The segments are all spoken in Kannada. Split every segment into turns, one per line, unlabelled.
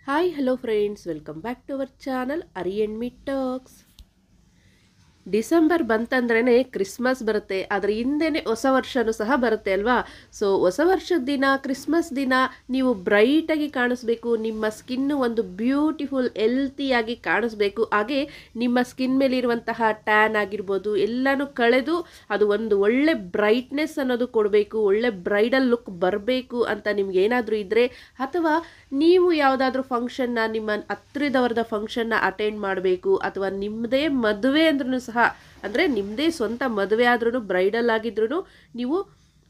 hi hello friends welcome back to our channel Ari and me talks December ಬಂತಂದ್ರೇ ಕ್ರಿಸ್ಮಸ್ ಬರುತ್ತೆ ಅದರ ಹಿಂದೆನೇ ಹೊಸ ವರ್ಷನೂ ಸಹ ಬರುತ್ತೆ ಅಲ್ವಾ ಸೊ ಹೊಸ ವರ್ಷದ ದಿನ ಕ್ರಿಸ್ಮಸ್ ದಿನ ನೀವು ಬ್ರೈಟಾಗಿ ಕಾಣಿಸ್ಬೇಕು ನಿಮ್ಮ ಸ್ಕಿನ್ನು ಒಂದು ಬ್ಯೂಟಿಫುಲ್ ಹೆಲ್ತಿಯಾಗಿ ಕಾಣಿಸ್ಬೇಕು ಹಾಗೆ ನಿಮ್ಮ ಸ್ಕಿನ್ ಮೇಲಿರುವಂತಹ ಟ್ಯಾನ್ ಆಗಿರ್ಬೋದು ಎಲ್ಲನೂ ಕಳೆದು ಅದು ಒಂದು ಒಳ್ಳೆ ಬ್ರೈಟ್ನೆಸ್ ಅನ್ನೋದು ಕೊಡಬೇಕು ಒಳ್ಳೆ ಬ್ರೈಡಲ್ ಲುಕ್ ಬರಬೇಕು ಅಂತ ನಿಮ್ಗೆ ಏನಾದರೂ ಇದ್ದರೆ ಅಥವಾ ನೀವು ಯಾವುದಾದ್ರೂ ಫಂಕ್ಷನ್ನ ನಿಮ್ಮ ಹತ್ತಿರದವರದ ಫಂಕ್ಷನ್ನ ಅಟೆಂಡ್ ಮಾಡಬೇಕು ಅಥವಾ ನಿಮ್ಮದೇ ಮದುವೆ ಅಂದ್ರೂ ಸಹ ಅಂದರೆ ನಿಮ್ಮದೇ ಸ್ವಂತ ಮದುವೆ ಆದ್ರೂ ಬ್ರೈಡಲ್ ಆಗಿದ್ರೂ ನೀವು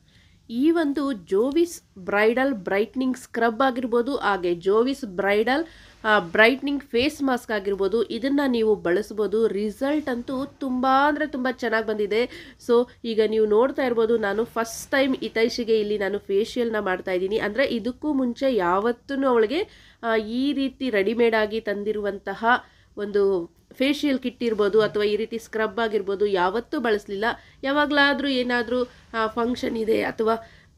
ಈ ಒಂದು ಜೋವಿಸ್ ಬ್ರೈಡಲ್ ಬ್ರೈಟ್ನಿಂಗ್ ಸ್ಕ್ರಬ್ ಆಗಿರ್ಬೋದು ಹಾಗೆ Jovees bridal brightening face mask ಆಗಿರ್ಬೋದು ಇದನ್ನು ನೀವು ಬಳಸ್ಬೋದು ರಿಸಲ್ಟ್ ಅಂತೂ ತುಂಬ ಅಂದರೆ ತುಂಬ ಚೆನ್ನಾಗಿ ಬಂದಿದೆ ಸೊ ಈಗ ನೀವು ನೋಡ್ತಾ ಇರ್ಬೋದು ನಾನು ಫಸ್ಟ್ ಟೈಮ್ ಹಿತೈಷಿಗೆ ಇಲ್ಲಿ ನಾನು ಫೇಶಿಯಲ್ನ ಮಾಡ್ತಾ ಇದ್ದೀನಿ ಅಂದರೆ ಇದಕ್ಕೂ ಮುಂಚೆ ಯಾವತ್ತೂ ಅವಳಿಗೆ ಆ, ಈ ರೀತಿ ರೆಡಿಮೇಡ್ ಆಗಿ ತಂದಿರುವಂತಹ ಒಂದು ಫೇಶಿಯಲ್ ಕಿಟ್ ಇರ್ಬೋದು ಅಥವಾ ಈ ರೀತಿ ಸ್ಕ್ರಬ್ ಆಗಿರ್ಬೋದು ಯಾವತ್ತೂ ಬಳಸಲಿಲ್ಲ ಯಾವಾಗಲಾದರೂ ಏನಾದರೂ ಫಂಕ್ಷನ್ ಇದೆ ಅಥವಾ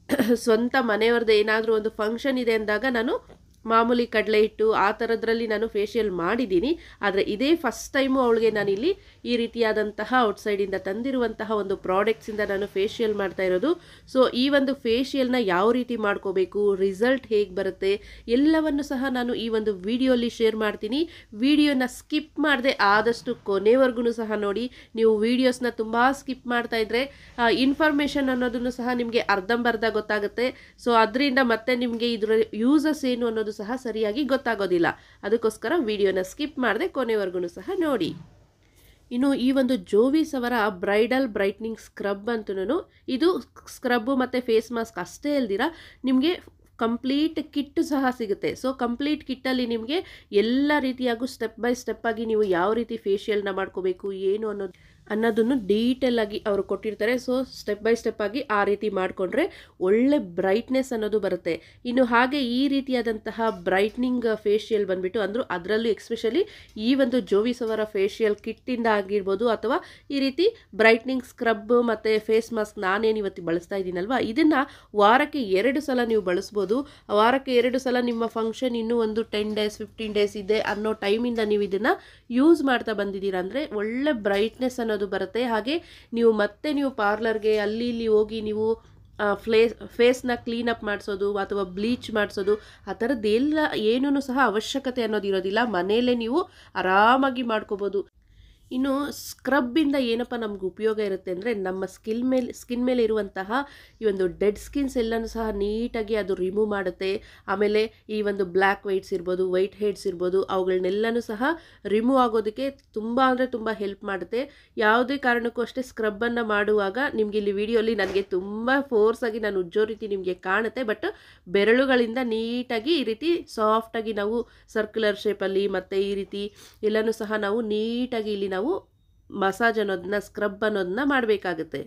ಸ್ವಂತ ಮನೆಯವ್ರದ್ದು ಏನಾದರೂ ಒಂದು ಫಂಕ್ಷನ್ ಇದೆ ಅಂದಾಗ ನಾನು ಮಾಮೂಲಿ ಕಡಲೆ ಹಿಟ್ಟು ಆ ಥರದ್ರಲ್ಲಿ ನಾನು ಫೇಶಿಯಲ್ ಮಾಡಿದ್ದೀನಿ ಆದರೆ ಇದೇ ಫಸ್ಟ್ ಟೈಮು ಅವಳಿಗೆ ನಾನಿಲ್ಲಿ ಈ ರೀತಿಯಾದಂತಹ ಔಟ್ಸೈಡಿಂದ ತಂದಿರುವಂತಹ ಒಂದು ಪ್ರಾಡಕ್ಟ್ಸಿಂದ ನಾನು ಫೇಶಿಯಲ್ ಮಾಡ್ತಾ ಇರೋದು ಸೊ ಈ ಒಂದು ಫೇಶಿಯಲ್ನ ಯಾವ ರೀತಿ ಮಾಡ್ಕೋಬೇಕು ರಿಸಲ್ಟ್ ಹೇಗೆ ಬರುತ್ತೆ ಎಲ್ಲವನ್ನು ಸಹ ನಾನು ಈ ಒಂದು ವಿಡಿಯೋಲಿ ಶೇರ್ ಮಾಡ್ತೀನಿ ವಿಡಿಯೋನ ಸ್ಕಿಪ್ ಮಾಡದೆ ಆದಷ್ಟು ಕೊನೆವರೆಗೂ ಸಹ ನೋಡಿ ನೀವು ವಿಡಿಯೋಸ್ನ ತುಂಬ ಸ್ಕಿಪ್ ಮಾಡ್ತಾ ಇದ್ರೆ ಇನ್ಫಾರ್ಮೇಷನ್ ಅನ್ನೋದನ್ನು ಸಹ ನಿಮಗೆ ಅರ್ಧಂಬರ್ಧ ಗೊತ್ತಾಗುತ್ತೆ ಸೊ ಅದರಿಂದ ಮತ್ತೆ ನಿಮಗೆ ಇದರ ಯೂಸಸ್ ಏನು ಅನ್ನೋದು ಸಹ ಸರಿಯಾಗಿ ಗೊತ್ತಾಗೋದಿಲ್ಲ ಅದಕ್ಕೋಸ್ಕರ ವಿಡಿಯೋನ ಸ್ಕಿಪ್ ಮಾಡದೆ ಕೊನೆವರೆಗೂ ಸಹ ನೋಡಿ ಇನ್ನು ಈ ಒಂದು ಜೋವಿಸ್ ಅವರ ಬ್ರೈಡಲ್ ಬ್ರೈಟ್ನಿಂಗ್ ಸ್ಕ್ರಬ್ ಅಂತೂ ಇದು ಸ್ಕ್ರಬ್ಬು ಮತ್ತು ಫೇಸ್ ಮಾಸ್ಕ್ ಅಷ್ಟೇ ಅಲ್ದಿರ ನಿಮಗೆ ಕಂಪ್ಲೀಟ್ ಕಿಟ್ ಸಹ ಸಿಗುತ್ತೆ ಸೊ ಕಂಪ್ಲೀಟ್ ಕಿಟ್ಟಲ್ಲಿ ನಿಮಗೆ ಎಲ್ಲ ರೀತಿಯಾಗೂ ಸ್ಟೆಪ್ ಬೈ ಸ್ಟೆಪ್ ಆಗಿ ನೀವು ಯಾವ ರೀತಿ ಫೇಶಿಯಲ್ನ ಮಾಡ್ಕೋಬೇಕು ಏನು ಅನ್ನೋದು ಅನ್ನೋದನ್ನು ಡೀಟೇಲ್ ಆಗಿ ಅವರು ಕೊಟ್ಟಿರ್ತಾರೆ ಸೊ ಸ್ಟೆಪ್ ಬೈ ಸ್ಟೆಪ್ ಆಗಿ ಆ ರೀತಿ ಮಾಡಿಕೊಂಡ್ರೆ ಒಳ್ಳೆ ಬ್ರೈಟ್ನೆಸ್ ಅನ್ನೋದು ಬರುತ್ತೆ ಇನ್ನು ಹಾಗೆ ಈ ರೀತಿಯಾದಂತಹ ಬ್ರೈಟ್ನಿಂಗ್ ಫೇಶಿಯಲ್ ಬಂದ್ಬಿಟ್ಟು ಅಂದರು ಅದರಲ್ಲೂ ಎಕ್ಸ್ಪೆಷಲಿ ಈ ಒಂದು ಜೋವಿಸ್ ಅವರ ಫೇಶಿಯಲ್ ಕಿಟ್ಟಿಂದ ಆಗಿರ್ಬೋದು ಅಥವಾ ಈ ರೀತಿ ಬ್ರೈಟ್ನಿಂಗ್ ಸ್ಕ್ರಬ್ ಮತ್ತು ಫೇಸ್ ಮಾಸ್ಕ್ ನಾನೇನು ಇವತ್ತು ಬಳಸ್ತಾ ಇದ್ದೀನಲ್ವಾ ಇದನ್ನು ವಾರಕ್ಕೆ ಎರಡು ಸಲ ನೀವು ಬಳಸ್ಬೋದು ವಾರಕ್ಕೆ ಎರಡು ಸಲ ನಿಮ್ಮ ಫಂಕ್ಷನ್ ಇನ್ನೂ ಒಂದು ಟೆನ್ ಡೇಸ್ ಫಿಫ್ಟೀನ್ ಡೇಸ್ ಇದೆ ಅನ್ನೋ ಟೈಮಿಂದ ನೀವು ಇದನ್ನು ಯೂಸ್ ಮಾಡ್ತಾ ಬಂದಿದ್ದೀರಾ ಅಂದರೆ ಒಳ್ಳೆ ಬ್ರೈಟ್ನೆಸ್ ಅನ್ನೋದು ಬರುತ್ತೆ ಹಾಗೆ ನೀವು ಮತ್ತೆ ನೀವು ಪಾರ್ಲರ್ಗೆ ಅಲ್ಲಿ ಇಲ್ಲಿ ಹೋಗಿ ನೀವು ಫ್ಲೇ ಫೇಸ್ನ ಕ್ಲೀನಪ್ ಮಾಡಿಸೋದು ಅಥವಾ ಬ್ಲೀಚ್ ಮಾಡಿಸೋದು ಆ ಥರದ್ದೆಲ್ಲ ಏನೂ ಸಹ ಅವಶ್ಯಕತೆ ಅನ್ನೋದು ಇರೋದಿಲ್ಲ ಮನೆಯಲ್ಲೇ ನೀವು ಆರಾಮಾಗಿ ಮಾಡ್ಕೋಬೋದು ಇನ್ನು ಸ್ಕ್ರಬ್ಬಿಂದ ಏನಪ್ಪ ನಮ್ಗೆ ಉಪಯೋಗ ಇರುತ್ತೆ ಅಂದರೆ ನಮ್ಮ ಸ್ಕಿಲ್ ಮೇಲೆ ಸ್ಕಿನ್ ಮೇಲೆ ಇರುವಂತಹ ಈ ಒಂದು ಡೆಡ್ ಸ್ಕಿನ್ಸ್ ಎಲ್ಲನೂ ಸಹ ನೀಟಾಗಿ ಅದು ರಿಮೂವ್ ಮಾಡುತ್ತೆ ಆಮೇಲೆ ಈ ಒಂದು ಬ್ಲ್ಯಾಕ್ ವೈಟ್ಸ್ ಇರ್ಬೋದು ವೈಟ್ ಹೆಡ್ಸ್ ಇರ್ಬೋದು ಅವುಗಳನ್ನೆಲ್ಲನೂ ಸಹ ರಿಮೂವ್ ಆಗೋದಕ್ಕೆ ತುಂಬ ಅಂದರೆ ತುಂಬ ಹೆಲ್ಪ್ ಮಾಡುತ್ತೆ ಯಾವುದೇ ಕಾರಣಕ್ಕೂ ಅಷ್ಟೇ ಸ್ಕ್ರಬ್ಬನ್ನು ಮಾಡುವಾಗ ನಿಮಗೆ ಇಲ್ಲಿ ವಿಡಿಯೋಲಿ ನನಗೆ ತುಂಬ ಫೋರ್ಸಾಗಿ ನಾನು ಉಜ್ಜೋ ರೀತಿ ನಿಮಗೆ ಕಾಣುತ್ತೆ ಬಟ್ ಬೆರಳುಗಳಿಂದ ನೀಟಾಗಿ ಈ ರೀತಿ ಸಾಫ್ಟಾಗಿ ನಾವು ಸರ್ಕ್ಯುಲರ್ ಶೇಪಲ್ಲಿ ಮತ್ತು ಈ ರೀತಿ ಎಲ್ಲನೂ ಸಹ ನಾವು ನೀಟಾಗಿ ಇಲ್ಲಿ ನಾವು ಮಸಾಜ್ ಅನ್ನೋದನ್ನ ಸ್ಕ್ರಬ್ ಅನ್ನೋದನ್ನ ಮಾಡಬೇಕಾಗುತ್ತೆ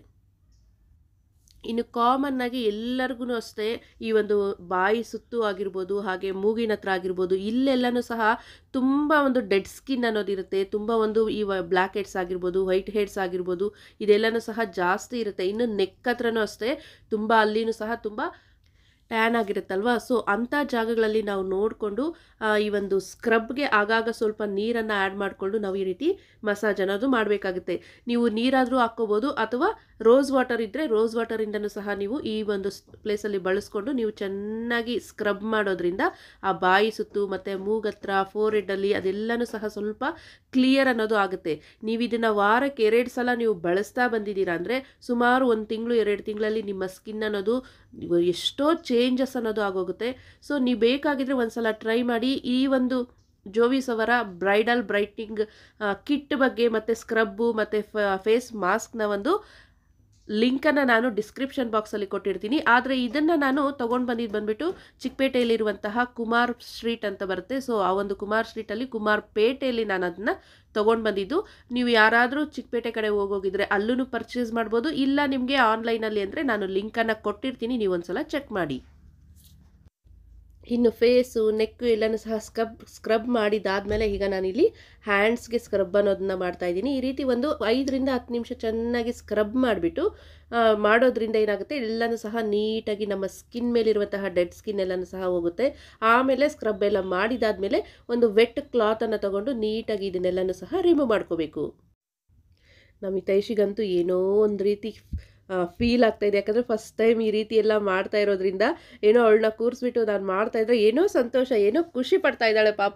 ಇನ್ನು ಕಾಮನ್ ಆಗಿ ಎಲ್ಲರಿಗೂ ಅಷ್ಟೇ ಈ ಒಂದು ಬಾಯಿ ಸುತ್ತು ಆಗಿರ್ಬೋದು ಹಾಗೆ ಮೂಗಿನ ಹತ್ರ ಆಗಿರ್ಬೋದು ಇಲ್ಲೆಲ್ಲನೂ ಸಹ ತುಂಬ ಒಂದು ಡೆಡ್ ಸ್ಕಿನ್ ಅನ್ನೋದಿರುತ್ತೆ ತುಂಬ ಒಂದು ಈ ಬ್ಲ್ಯಾಕ್ ಹೆಡ್ಸ್ ಆಗಿರ್ಬೋದು ವೈಟ್ ಹೆಡ್ಸ್ ಆಗಿರ್ಬೋದು ಇದೆಲ್ಲನೂ ಸಹ ಜಾಸ್ತಿ ಇರುತ್ತೆ ಇನ್ನು ನೆಕ್ ಹತ್ರನೂ ಅಷ್ಟೇ ತುಂಬ ಅಲ್ಲಿನೂ ಸಹ ತುಂಬ ಟ್ಯಾನ್ ಆಗಿರುತ್ತಲ್ವಾ ಸೊ ಅಂಥ ಜಾಗಗಳಲ್ಲಿ ನಾವು ನೋಡಿಕೊಂಡು ಈ ಒಂದು ಸ್ಕ್ರಬ್ಗೆ ಆಗಾಗ ಸ್ವಲ್ಪ ನೀರನ್ನು ಆ್ಯಡ್ ಮಾಡಿಕೊಂಡು ನಾವು ಈ ರೀತಿ ಮಸಾಜ್ ಅನ್ನೋದು ಮಾಡಬೇಕಾಗುತ್ತೆ ನೀವು ನೀರಾದರೂ ಹಾಕ್ಕೋಬೋದು ಅಥವಾ ರೋಸ್ ವಾಟರ್ ಇದ್ದರೆ ರೋಸ್ ವಾಟರಿಂದನೂ ಸಹ ನೀವು ಈ ಒಂದು ಪ್ಲೇಸಲ್ಲಿ ಬಳಸ್ಕೊಂಡು ನೀವು ಚೆನ್ನಾಗಿ ಸ್ಕ್ರಬ್ ಮಾಡೋದ್ರಿಂದ ಆ ಬಾಯಿ ಸುತ್ತು ಮತ್ತು ಮೂಗತ್ರ ಫೋರ್ ಹೆಡ್ಡಲ್ಲಿ ಅದೆಲ್ಲನೂ ಸಹ ಸ್ವಲ್ಪ ಕ್ಲಿಯರ್ ಅನ್ನೋದು ಆಗುತ್ತೆ ನೀವು ಇದನ್ನು ವಾರಕ್ಕೆ ಎರಡು ಸಲ ನೀವು ಬಳಸ್ತಾ ಬಂದಿದ್ದೀರಾ ಅಂದರೆ ಸುಮಾರು ಒಂದು ತಿಂಗಳು ಎರಡು ತಿಂಗಳಲ್ಲಿ ನಿಮ್ಮ ಸ್ಕಿನ್ ಅನ್ನೋದು ಎಷ್ಟೋ ಚೇಂಜಸ್ ಅನ್ನೋದು ಆಗೋಗುತ್ತೆ ಸೊ ನೀವು ಬೇಕಾಗಿದ್ರೆ ಒಂದ್ಸಲ ಟ್ರೈ ಮಾಡಿ ಈ ಒಂದು ಜೋವಿಸ್ ಅವರ ಬ್ರೈಡಲ್ ಬ್ರೈಟ್ನಿಂಗ್ ಕಿಟ್ ಬಗ್ಗೆ ಮತ್ತು ಸ್ಕ್ರಬ್ಬು ಮತ್ತು ಫೇಸ್ ಮಾಸ್ಕ್ನ ಒಂದು ಲಿಂಕನ್ನು ನಾನು ಡಿಸ್ಕ್ರಿಪ್ಷನ್ ಬಾಕ್ಸಲ್ಲಿ ಕೊಟ್ಟಿರ್ತೀನಿ ಆದರೆ ಇದನ್ನು ನಾನು ತೊಗೊಂಡು ಬಂದಿದ್ದು ಬಂದುಬಿಟ್ಟು ಚಿಕ್ಕಪೇಟೆಯಲ್ಲಿರುವಂತಹ ಕುಮಾರ್ ಸ್ಟ್ರೀಟ್ ಅಂತ ಬರುತ್ತೆ ಸೊ ಆ ಒಂದು ಕುಮಾರ್ ಸ್ಟ್ರೀಟಲ್ಲಿ ಕುಮಾರ್ ಪೇಟೆಯಲ್ಲಿ ನಾನು ಅದನ್ನು ತೊಗೊಂಡು ಬಂದಿದ್ದು ನೀವು ಯಾರಾದರೂ ಚಿಕ್ಕಪೇಟೆ ಕಡೆ ಹೋಗೋಗಿದ್ರೆ ಅಲ್ಲೂ ಪರ್ಚೇಸ್ ಮಾಡ್ಬೋದು ಇಲ್ಲ ನಿಮಗೆ ಆನ್ಲೈನಲ್ಲಿ ಅಂದರೆ ನಾನು ಲಿಂಕನ್ನು ಕೊಟ್ಟಿರ್ತೀನಿ ನೀವು ಒಂದ್ಸಲ ಚೆಕ್ ಮಾಡಿ ಇನ್ನು ಫೇಸು ನೆಕ್ಕು ಎಲ್ಲನೂ ಸಹ ಸ್ಕ್ರಬ್ ಸ್ಕ್ರಬ್ ಮಾಡಿದಾದಮೇಲೆ ಈಗ ನಾನಿಲ್ಲಿ ಹ್ಯಾಂಡ್ಸ್ಗೆ ಸ್ಕ್ರಬ್ ಅನ್ನೋದನ್ನ ಮಾಡ್ತಾ ಇದ್ದೀನಿ ಈ ರೀತಿ ಒಂದು ಐದರಿಂದ ಹತ್ತು ನಿಮಿಷ ಚೆನ್ನಾಗಿ ಸ್ಕ್ರಬ್ ಮಾಡಿಬಿಟ್ಟು ಮಾಡೋದ್ರಿಂದ ಏನಾಗುತ್ತೆ ಎಲ್ಲನೂ ಸಹ ನೀಟಾಗಿ ನಮ್ಮ ಸ್ಕಿನ್ ಮೇಲಿರುವಂತಹ ಡೆಡ್ ಸ್ಕಿನ್ ಎಲ್ಲನೂ ಸಹ ಹೋಗುತ್ತೆ ಆಮೇಲೆ ಸ್ಕ್ರಬ್ ಎಲ್ಲ ಮಾಡಿದಾದಮೇಲೆ ಒಂದು ವೆಟ್ ಕ್ಲಾತನ್ನು ತಗೊಂಡು ನೀಟಾಗಿ ಇದನ್ನೆಲ್ಲನೂ ಸಹ ರಿಮೂವ್ ಮಾಡ್ಕೋಬೇಕು ನಮ್ಮ ಹಿತೈಷಿಗಂತೂ ಏನೋ ಒಂದು ರೀತಿ ಫೀಲ್ ಆಗ್ತಾ ಇದೆ ಯಾಕಂದರೆ ಫಸ್ಟ್ ಟೈಮ್ ಈ ರೀತಿ ಎಲ್ಲ ಮಾಡ್ತಾ ಇರೋದ್ರಿಂದ ಏನೋ ಅವಳನ್ನ ಕೂರಿಸ್ಬಿಟ್ಟು ನಾನು ಮಾಡ್ತಾ ಇದ್ರೆ ಏನೋ ಸಂತೋಷ ಏನೋ ಖುಷಿ ಪಡ್ತಾ ಇದ್ದಾಳೆ ಪಾಪ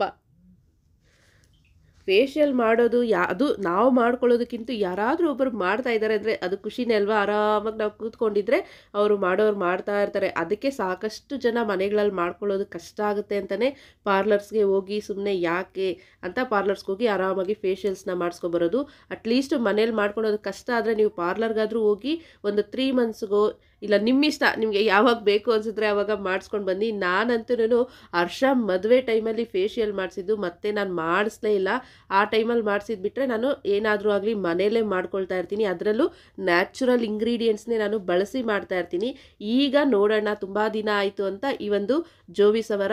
ಫೇಶಿಯಲ್ ಮಾಡೋದು ಯಾ ಅದು ನಾವು ಮಾಡ್ಕೊಳ್ಳೋದಕ್ಕಿಂತ ಯಾರಾದರೂ ಒಬ್ಬರು ಮಾಡ್ತಾ ಇದ್ದಾರೆ ಅಂದರೆ ಅದು ಖುಷಿನೇ ಅಲ್ವಾ ಆರಾಮಾಗಿ ನಾವು ಕೂತ್ಕೊಂಡಿದ್ರೆ ಅವರು ಮಾಡೋರು ಮಾಡ್ತಾ ಇರ್ತಾರೆ ಅದಕ್ಕೆ ಸಾಕಷ್ಟು ಜನ ಮನೆಗಳಲ್ಲಿ ಮಾಡ್ಕೊಳ್ಳೋದು ಕಷ್ಟ ಆಗುತ್ತೆ ಅಂತಲೇ ಪಾರ್ಲರ್ಸ್ಗೆ ಹೋಗಿ ಸುಮ್ಮನೆ ಯಾಕೆ ಅಂತ ಪಾರ್ಲರ್ಸ್ಗೆ ಹೋಗಿ ಆರಾಮಾಗಿ ಫೇಶಿಯಲ್ಸ್ನ ಮಾಡಿಸ್ಕೊಬರೋದು ಅಟ್ಲೀಸ್ಟ್ ಮನೇಲಿ ಮಾಡ್ಕೊಳೋದು ಕಷ್ಟ ಆದರೆ ನೀವು ಪಾರ್ಲರ್ಗಾದರೂ ಹೋಗಿ ಒಂದು ತ್ರೀ ಮಂತ್ಸ್ಗೋ ಇಲ್ಲ ನಿಮ್ಮಿಷ್ಟ ನಿಮಗೆ ಯಾವಾಗ ಬೇಕು ಅನಿಸಿದ್ರೆ ಆವಾಗ ಮಾಡಿಸ್ಕೊಂಡು ಬನ್ನಿ ನಾನಂತೂ ಹರ್ಷ ಮದುವೆ ಟೈಮಲ್ಲಿ ಫೇಶಿಯಲ್ ಮಾಡಿಸಿದ್ದು ಮತ್ತೆ ನಾನು ಮಾಡಿಸ್ಲೇ ಇಲ್ಲ ಆ ಟೈಮಲ್ಲಿ ಮಾಡಿಸಿದ್ದು ಬಿಟ್ಟರೆ ನಾನು ಏನಾದರೂ ಆಗಲಿ ಮನೆಯಲ್ಲೇ ಮಾಡ್ಕೊಳ್ತಾ ಇರ್ತೀನಿ ಅದರಲ್ಲೂ ನ್ಯಾಚುರಲ್ ಇಂಗ್ರೀಡಿಯೆಂಟ್ಸ್ನೇ ನಾನು ಬಳಸಿ ಮಾಡ್ತಾ ಇರ್ತೀನಿ ಈಗ ನೋಡೋಣ ತುಂಬ ದಿನ ಆಯಿತು ಅಂತ ಈ ಒಂದು ಜೋವಿಸ್ ಅವರ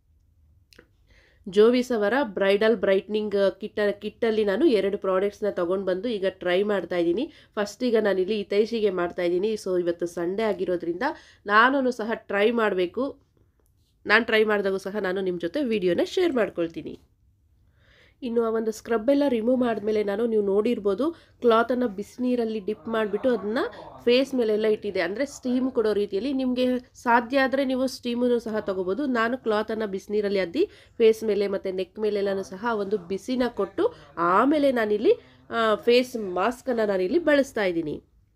ಜೋವಿಸ್ ಅವರ ಬ್ರೈಡಲ್ ಬ್ರೈಟ್ನಿಂಗ್ ಕಿಟ್ಟ ಕಿಟ್ಟಲ್ಲಿ ನಾನು ಎರಡು ಪ್ರಾಡಕ್ಟ್ಸ್ನ ತೊಗೊಂಡು ಬಂದು ಈಗ ಟ್ರೈ ಮಾಡ್ತಾ ಇದ್ದೀನಿ ಫಸ್ಟ್ ಈಗ ನಾನಿಲ್ಲಿ ಹಿತೈಷಿಗೆ ಮಾಡ್ತಾ ಇದ್ದೀನಿ ಸೊ ಇವತ್ತು ಸಂಡೇ ಆಗಿರೋದ್ರಿಂದ ನಾನು ಸಹ ಟ್ರೈ ಮಾಡಬೇಕು ನಾನು ಟ್ರೈ ಮಾಡಿದಾಗೂ ಸಹ ನಾನು ನಿಮ್ಮ ಜೊತೆ ವಿಡಿಯೋನ ಶೇರ್ ಮಾಡ್ಕೊಳ್ತೀನಿ ಇನ್ನು ಆ ಒಂದು ಸ್ಕ್ರಬ್ ಎಲ್ಲ ರಿಮೂವ್ ಮಾಡಿದ್ಮೇಲೆ ನಾನು ನೀವು ನೋಡಿರ್ಬೋದು ಕ್ಲಾತನ್ನು ಬಿಸಿನೀರಲ್ಲಿ ಡಿಪ್ ಮಾಡಿಬಿಟ್ಟು ಅದನ್ನು ಫೇಸ್ ಮೇಲೆಲ್ಲ ಇಟ್ಟಿದೆ ಅಂದರೆ ಸ್ಟೀಮ್ ಕೊಡೋ ರೀತಿಯಲ್ಲಿ ನಿಮಗೆ ಸಾಧ್ಯ ಆದರೆ ನೀವು ಸ್ಟೀಮನ್ನು ಸಹ ತೊಗೋಬೋದು ನಾನು ಕ್ಲಾತನ್ನು ಬಿಸಿನೀರಲ್ಲಿ ಅದ್ದಿ ಫೇಸ್ ಮೇಲೆ ಮತ್ತು ನೆಕ್ ಮೇಲೆಲ್ಲನೂ ಸಹ ಒಂದು ಬಿಸಿನ ಕೊಟ್ಟು ಆಮೇಲೆ ನಾನಿಲ್ಲಿ ಫೇಸ್ ಮಾಸ್ಕನ್ನು ನಾನಿಲ್ಲಿ ಬಳಸ್ತಾ ಇದ್ದೀನಿ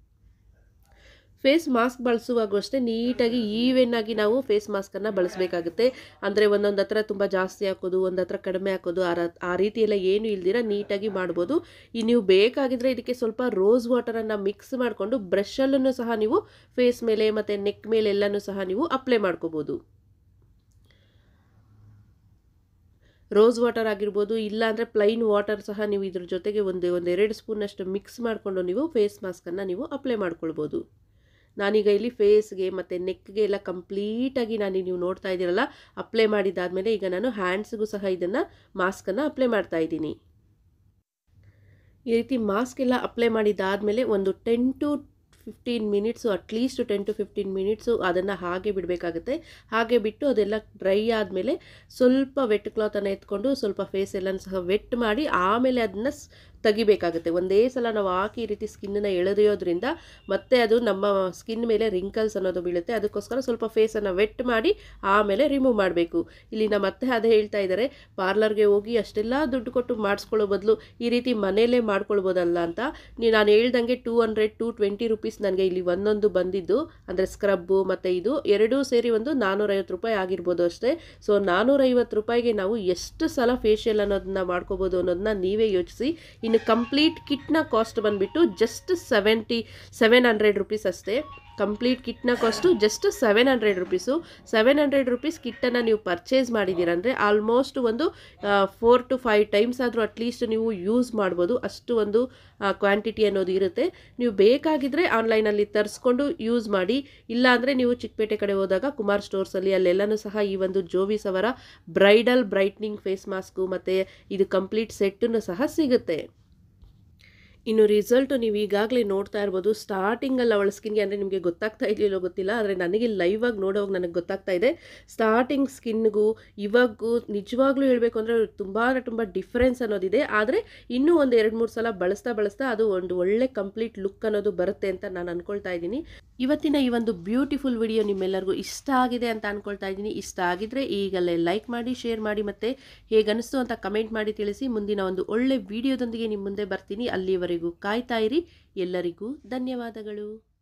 ಫೇಸ್ ಮಾಸ್ಕ್ ಬಳಸುವಾಗೂ ಅಷ್ಟೇ ನೀಟಾಗಿ ಈವೆನ್ ಆಗಿ ನಾವು ಫೇಸ್ ಮಾಸ್ಕನ್ನು ಬಳಸಬೇಕಾಗುತ್ತೆ ಅಂದರೆ ಒಂದೊಂದು ಹತ್ರ ತುಂಬ ಜಾಸ್ತಿ ಹಾಕೋದು ಒಂದು ಹತ್ರ ಕಡಿಮೆ ಹಾಕೋದು ಆ ರ ಆ ರೀತಿ ಎಲ್ಲ ಏನು ಇಲ್ದಿರ ನೀಟಾಗಿ ಮಾಡ್ಬೋದು ಈ ನೀವು ಬೇಕಾಗಿದ್ದರೆ ಇದಕ್ಕೆ ಸ್ವಲ್ಪ ರೋಸ್ ವಾಟರನ್ನು ಮಿಕ್ಸ್ ಮಾಡಿಕೊಂಡು ಬ್ರಷಲ್ಲೂ ಸಹ ನೀವು ಫೇಸ್ ಮೇಲೆ ಮತ್ತು ನೆಕ್ ಮೇಲೆ ಎಲ್ಲನೂ ಸಹ ನೀವು ಅಪ್ಲೈ ಮಾಡ್ಕೋಬೋದು ರೋಸ್ ವಾಟರ್ ಆಗಿರ್ಬೋದು ಇಲ್ಲಾಂದರೆ ಪ್ಲೈನ್ ವಾಟರ್ ಸಹ ನೀವು ಇದ್ರ ಜೊತೆಗೆ ಒಂದು ಒಂದೆರಡು ಸ್ಪೂನಷ್ಟು ಮಿಕ್ಸ್ ಮಾಡಿಕೊಂಡು ನೀವು ಫೇಸ್ ಮಾಸ್ಕನ್ನು ನೀವು ಅಪ್ಲೈ ಮಾಡ್ಕೊಳ್ಬೋದು ನಾನೀಗ ಇಲ್ಲಿ ಫೇಸ್ಗೆ ಮತ್ತು ನೆಕ್ಗೆ ಎಲ್ಲ ಕಂಪ್ಲೀಟಾಗಿ ನಾನು ನೀವು ನೋಡ್ತಾ ಇದ್ದೀರಲ್ಲ ಅಪ್ಲೈ ಮಾಡಿದ್ದಾದಮೇಲೆ ಈಗ ನಾನು ಹ್ಯಾಂಡ್ಸ್ಗೂ ಸಹ ಇದನ್ನು ಮಾಸ್ಕನ್ನು ಅಪ್ಲೈ ಮಾಡ್ತಾ ಇದ್ದೀನಿ ಈ ರೀತಿ ಮಾಸ್ಕ್ ಎಲ್ಲ ಅಪ್ಲೈ ಮಾಡಿದ್ದಾದಮೇಲೆ ಒಂದು ten to fifteen minutes at least ten to fifteen minutes ಅದನ್ನು ಹಾಗೆ ಬಿಡಬೇಕಾಗುತ್ತೆ ಹಾಗೆ ಬಿಟ್ಟು ಅದೆಲ್ಲ ಡ್ರೈ ಆದಮೇಲೆ ಸ್ವಲ್ಪ ವೆಟ್ ಕ್ಲಾತನ್ನು ಎತ್ಕೊಂಡು ಸ್ವಲ್ಪ ಫೇಸ್ ಎಲ್ಲನೂ ಸಹ ವೆಟ್ ಮಾಡಿ ಆಮೇಲೆ ಅದನ್ನು ತೆಗಿಬೇಕಾಗುತ್ತೆ ಒಂದೇ ಸಲ ನಾವು ಹಾಕಿ ಈ ರೀತಿ ಸ್ಕಿನ್ನನ್ನು ಎಳೆದೊಯೋದ್ರಿಂದ ಮತ್ತೆ ಅದು ನಮ್ಮ ಸ್ಕಿನ್ ಮೇಲೆ ರಿಂಕಲ್ಸ್ ಅನ್ನೋದು ಬೀಳುತ್ತೆ ಅದಕ್ಕೋಸ್ಕರ ಸ್ವಲ್ಪ ಫೇಸನ್ನು ವೆಟ್ ಮಾಡಿ ಆಮೇಲೆ ರಿಮೂವ್ ಮಾಡಬೇಕು ಇಲ್ಲಿ ನಮ್ಮ ಅತ್ತೆ ಅದೇ ಹೇಳ್ತಾ ಇದ್ದಾರೆ ಪಾರ್ಲರ್ಗೆ ಹೋಗಿ ಅಷ್ಟೆಲ್ಲ ದುಡ್ಡು ಕೊಟ್ಟು ಮಾಡಿಸ್ಕೊಳ್ಳೋ ಬದಲು ಈ ರೀತಿ ಮನೆಯಲ್ಲೇ ಮಾಡ್ಕೊಳ್ಬೋದಲ್ಲ ಅಂತ ನೀವು ನಾನು ಹೇಳ್ದಂಗೆ two hundred to twenty rupees ನನಗೆ ಇಲ್ಲಿ ಒಂದೊಂದು ಬಂದಿದ್ದು ಅಂದರೆ ಸ್ಕ್ರಬ್ಬು ಮತ್ತು ಇದು ಎರಡೂ ಸೇರಿ ಒಂದು ನಾನ್ನೂರೈವತ್ತು ರೂಪಾಯಿ ಆಗಿರ್ಬೋದು ಅಷ್ಟೇ ಸೊ ನಾನ್ನೂರೈವತ್ತು ರೂಪಾಯಿಗೆ ನಾವು ಎಷ್ಟು ಸಲ ಫೇಶಿಯಲ್ ಅನ್ನೋದನ್ನ ಮಾಡ್ಕೋಬೋದು ಅನ್ನೋದನ್ನ ನೀವೇ ಯೋಚಿಸಿ ಇನ್ನು ಕಂಪ್ಲೀಟ್ ಕಿಟ್ನ ಕಾಸ್ಟ್ ಬಂದುಬಿಟ್ಟು just seventy seven hundred rupees ಅಷ್ಟೇ ಕಂಪ್ಲೀಟ್ ಕಿಟ್ನ cost just seven hundred rupees seven hundred rupees ಕಿಟ್ಟನ್ನು ನೀವು ಪರ್ಚೇಸ್ ಮಾಡಿದ್ದೀರಂದರೆ ಆಲ್ಮೋಸ್ಟ್ ಒಂದು ಫೋರ್ ಟು ಫೈವ್ ಟೈಮ್ಸ್ ಆದರೂ ಅಟ್ಲೀಸ್ಟ್ ನೀವು ಯೂಸ್ ಮಾಡ್ಬೋದು ಅಷ್ಟು ಒಂದು ಕ್ವಾಂಟಿಟಿ ಅನ್ನೋದು ಇರುತ್ತೆ ನೀವು ಬೇಕಾಗಿದ್ದರೆ ಆನ್ಲೈನಲ್ಲಿ ತರಿಸ್ಕೊಂಡು ಯೂಸ್ ಮಾಡಿ ಇಲ್ಲಾಂದರೆ ನೀವು ಚಿಕ್ಕಪೇಟೆ ಕಡೆ ಹೋದಾಗ ಕುಮಾರ್ ಸ್ಟೋರ್ಸಲ್ಲಿ ಅಲ್ಲೆಲ್ಲನೂ ಸಹ ಈ ಒಂದು ಜೋವಿಸ್ ಅವರ ಬ್ರೈಡಲ್ ಬ್ರೈಟ್ನಿಂಗ್ ಫೇಸ್ ಮಾಸ್ಕು ಮತ್ತು ಇದು ಕಂಪ್ಲೀಟ್ ಸೆಟ್ಟನ್ನು ಸಹ ಸಿಗುತ್ತೆ ಇನ್ನು ರಿಸಲ್ಟು ನೀವು ಈಗಾಗಲೇ ನೋಡ್ತಾ ಇರ್ಬೋದು ಸ್ಟಾರ್ಟಿಂಗಲ್ಲಿ ಅವಳ ಸ್ಕಿನ್ಗೆ ಅಂದರೆ ನಿಮಗೆ ಗೊತ್ತಾಗ್ತಾ ಇದೆಯಲ್ಲೋ ಗೊತ್ತಿಲ್ಲ ಆದರೆ ನನಗೆ ಲೈವ್ ಆಗಿ ನೋಡೋವಾಗ ನನಗೆ ಗೊತ್ತಾಗ್ತಾ ಇದೆ ಸ್ಟಾರ್ಟಿಂಗ್ ಸ್ಕಿನ್ಗೂ ಇವಾಗೂ ನಿಜವಾಗ್ಲೂ ಹೇಳಬೇಕು ಅಂದರೆ ತುಂಬಾ ತುಂಬ ಡಿಫ್ರೆನ್ಸ್ ಅನ್ನೋದಿದೆ ಆದರೆ ಇನ್ನೂ ಒಂದು ಎರಡು ಮೂರು ಸಲ ಬಳಸ್ತಾ ಬಳಸ್ತಾ ಅದು ಒಂದು ಒಳ್ಳೆ ಕಂಪ್ಲೀಟ್ ಲುಕ್ ಅನ್ನೋದು ಬರುತ್ತೆ ಅಂತ ನಾನು ಅಂದ್ಕೊಳ್ತಾ ಇದ್ದೀನಿ ಇವತ್ತಿನ ಈ ಒಂದು ಬ್ಯೂಟಿಫುಲ್ ವಿಡಿಯೋ ನಿಮ್ಮೆಲ್ಲರಿಗೂ ಇಷ್ಟ ಆಗಿದೆ ಅಂತ ಅಂದ್ಕೊಳ್ತಾ ಇದ್ದೀನಿ ಇಷ್ಟ ಆಗಿದ್ರೆ ಈಗಲೇ ಲೈಕ್ ಮಾಡಿ ಶೇರ್ ಮಾಡಿ ಮತ್ತು ಹೇಗನ್ನಿಸ್ತು ಅಂತ ಕಮೆಂಟ್ ಮಾಡಿ ತಿಳಿಸಿ ಮುಂದಿನ ಒಂದು ಒಳ್ಳೆ ವಿಡಿಯೋದೊಂದಿಗೆ ನಿಮ್ಮ ಮುಂದೆ ಬರ್ತೀನಿ ಅಲ್ಲಿವರೆಗೂ ಕಾಯ್ತಾ ಇರಿ ಎಲ್ಲರಿಗೂ ಧನ್ಯವಾದಗಳು